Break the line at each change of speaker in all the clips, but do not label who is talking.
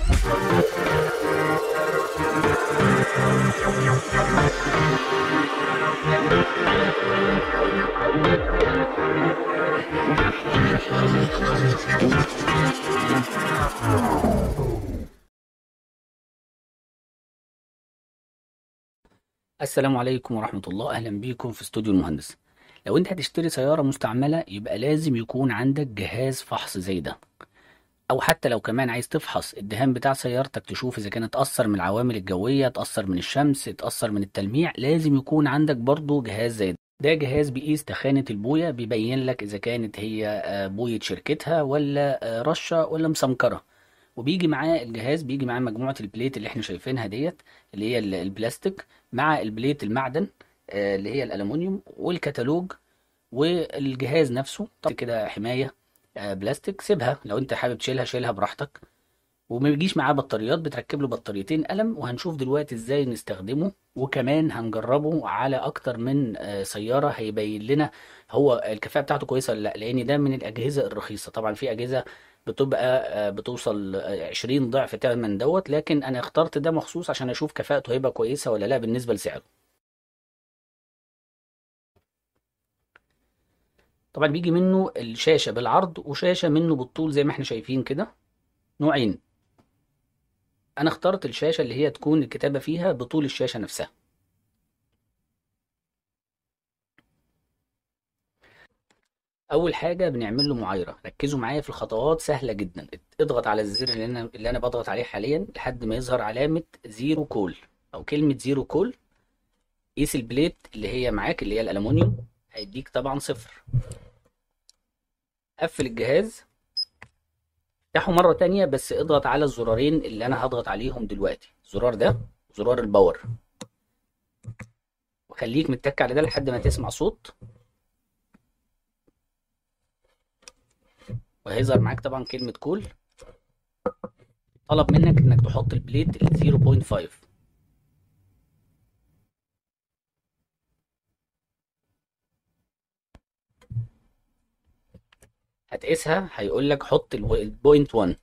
السلام عليكم ورحمة الله أهلا بيكم في استوديو المهندس لو انت هتشتري سيارة مستعملة يبقى لازم يكون عندك جهاز فحص زي ده او حتى لو كمان عايز تفحص الدهان بتاع سيارتك تشوف اذا كانت اتأثر من العوامل الجوية اتأثر من الشمس اتأثر من التلميع لازم يكون عندك برضو جهاز زي ده ده جهاز بيقيس تخانة البوية بيبين لك اذا كانت هي آه، بوية شركتها ولا آه، رشة ولا مسمكرة وبيجي معاه الجهاز بيجي معاه مجموعة البليت اللي احنا شايفينها ديت اللي هي ال- البلاستيك مع البليت المعدن آه، اللي هي الألمونيوم والكتالوج والجهاز نفسه طبعا كده حماية آه، بلاستيك سيبها لو انت حابب تشيلها شيلها براحتك وما بيجيش معاه بطاريات بتركب له بطاريتين قلم وهنشوف دلوقتي ازاي نستخدمه وكمان هنجربه على اكتر من آه، سيارة هيبين لنا هو الكفاءة بتاعته كويسة ولا لا لان ده من الاجهزة الرخيصة طبعا في اجهزة بتبقى آه، بتوصل آه، 20 ضعف تمن دوت لكن انا اخترت ده مخصوص عشان اشوف كفاءته هيبقى كويسة ولا لا بالنسبة لسعره طبعا بيجي منه الشاشة بالعرض وشاشة منه بالطول زي ما احنا شايفين كده نوعين انا اخترت الشاشة اللي هي تكون الكتابة فيها بطول الشاشة نفسها اول حاجة بنعمل له معايرة ركزوا معايا في الخطوات سهلة جدا اضغط على الزر اللي انا اللي انا بضغط عليه حاليا لحد ما يظهر علامة زيرو كول او كلمة زيرو كول قيس البليت اللي هي معاك اللي هي الالومنيوم هيديك طبعا صفر قفل الجهاز افتحه مرة تانية بس اضغط على الزرارين اللي انا هضغط عليهم دلوقتي الزرار ده زرار الباور وخليك متك على ده لحد ما تسمع صوت وهيظهر معاك طبعا كلمة كول طلب منك انك تحط البليت ال 0.5 هتقيسها هيقول لك حط البوينت 1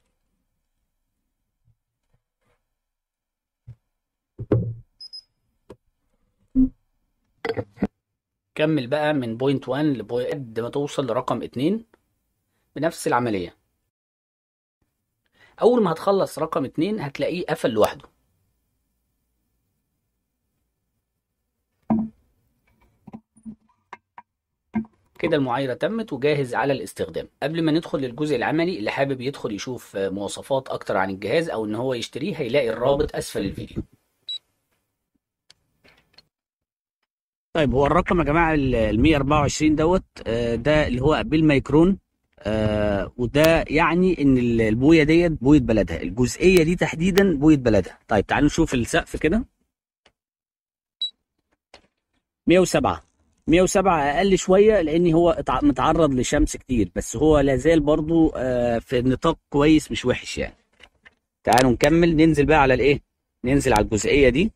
كمل بقى من بوينت 1 لبوينت ما توصل لرقم 2 بنفس العملية أول ما هتخلص رقم 2 هتلاقيه قفل لوحده كده المعايرة تمت وجاهز على الاستخدام قبل ما ندخل للجزء العملي اللي حابب يدخل يشوف مواصفات أكتر عن الجهاز أو إن هو يشتريه هيلاقي الرابط أسفل الفيديو طيب هو الرقم يا جماعة ال 124 دوت آه، ده اللي هو بالميكرون آه وده يعني ان ال- البويه ديت بويه بلدها الجزئيه دي تحديدا بويه بلدها طيب تعالوا نشوف السقف كده 107 107 اقل شويه لان هو اتع- متعرض لشمس كتير بس هو لازال برضو آه في نطاق كويس مش وحش يعني تعالوا نكمل ننزل بقى على الايه ننزل على الجزئيه دي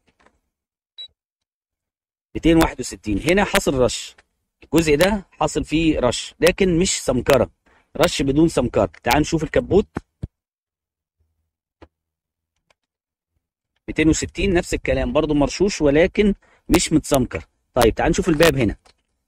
261 هنا حصل رش الجزء ده حصل فيه رش لكن مش سمكره رش بدون سمكره تعال نشوف الكبوت 260 نفس الكلام برضو مرشوش ولكن مش متسمكر طيب تعال نشوف الباب هنا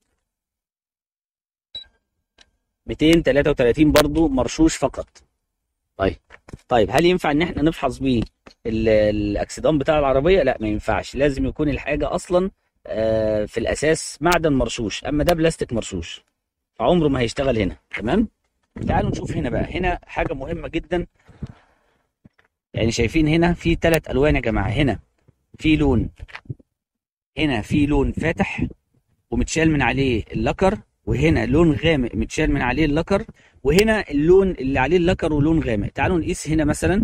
233 برضو مرشوش فقط طيب طيب هل ينفع ان احنا نفحص بيه ال- الاكسدام بتاع العربيه لا ما ينفعش لازم يكون الحاجه اصلا آه، في الاساس معدن مرشوش اما ده بلاستيك مرشوش فعمره ما هيشتغل هنا تمام تعالوا نشوف هنا بقى هنا حاجه مهمه جدا يعني شايفين هنا في ثلاث الوان يا جماعه هنا في لون هنا في لون فاتح ومتشال من عليه اللكر وهنا لون غامق متشال من عليه اللكر وهنا اللون اللي عليه اللكر ولون غامق تعالوا نقيس هنا مثلا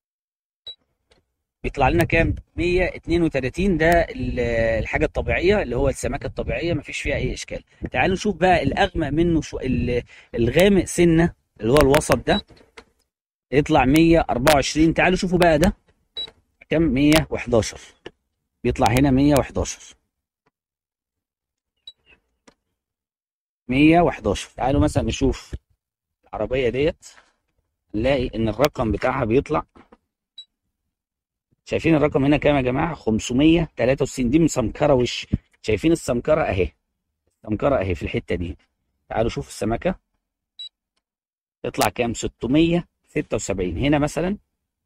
بيطلع لنا كام 132 ده ال- الحاجه الطبيعيه اللي هو السماكه الطبيعيه مفيش فيها اي اشكال تعالوا نشوف بقى الاغمق منه شو ال- الغامق سنه اللي هو الوسط ده يطلع 124 تعالوا شوفوا بقى ده كام 111 بيطلع هنا 111 111 تعالوا مثلا نشوف العربيه ديت نلاقي ان الرقم بتاعها بيطلع شايفين الرقم هنا كام يا جماعه 563 دي مسمكره وش شايفين السمكره اهي السمكره اهي في الحته دي تعالوا شوفوا السمكه تطلع كام 676 هنا مثلا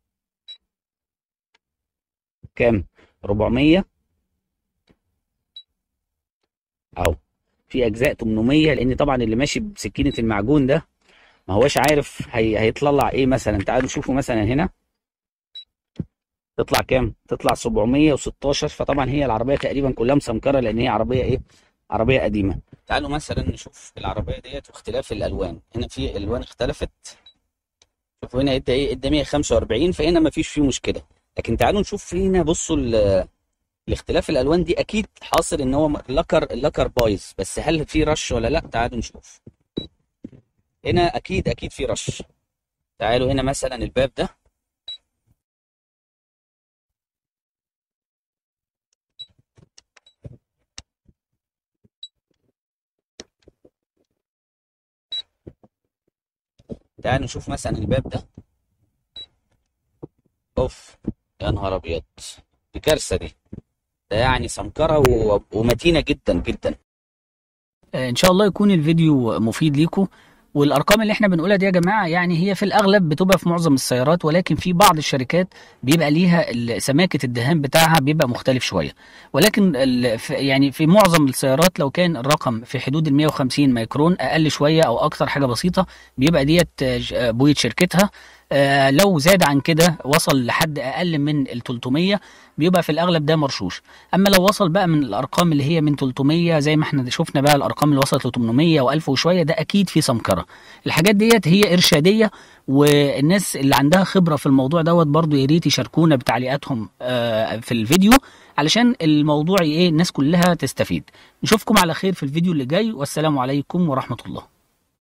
كام 400 اهو في اجزاء 800 لان طبعا اللي ماشي بسكينه المعجون ده ما هوش عارف هي... هيطلع ايه مثلا تعالوا شوفوا مثلا هنا تطلع كام تطلع 716 فطبعا هي العربيه تقريبا كلها مسمكره لان هي عربيه ايه عربيه قديمه تعالوا مثلا نشوف العربيه ديت واختلاف الالوان هنا في الوان اختلفت شوفوا هنا ادى ايه ادى 145 فهنا ما فيش فيه مشكله لكن تعالوا نشوف هنا بصوا الاختلاف الالوان دي اكيد حاصل ان هو اللكر اللكر بايظ بس هل في رش ولا لا تعالوا نشوف هنا اكيد اكيد في رش تعالوا هنا مثلا الباب ده تعالوا نشوف مثلا الباب ده اوف يا نهار ابيض دي كارثه دي ده يعني سمكره ومتينه جدا جدا
ان شاء الله يكون الفيديو مفيد ليكم والارقام اللي احنا بنقولها دي يا جماعه يعني هي في الاغلب بتبقى في معظم السيارات ولكن في بعض الشركات بيبقى ليها سماكه الدهان بتاعها بيبقى مختلف شويه ولكن يعني في معظم السيارات لو كان الرقم في حدود ال 150 مايكرون اقل شويه او اكتر حاجه بسيطه بيبقى ديت بويه شركتها آه لو زاد عن كده وصل لحد اقل من ال 300 بيبقى في الاغلب ده مرشوش اما لو وصل بقى من الارقام اللي هي من 300 زي ما احنا شفنا بقى الارقام اللي وصلت ل 800 و1000 وشويه ده اكيد في سمكره الحاجات ديت هي ارشاديه والناس اللي عندها خبره في الموضوع دوت برضو يا ريت يشاركونا بتعليقاتهم آه في الفيديو علشان الموضوع ايه الناس كلها تستفيد نشوفكم على خير في الفيديو اللي جاي والسلام عليكم ورحمه الله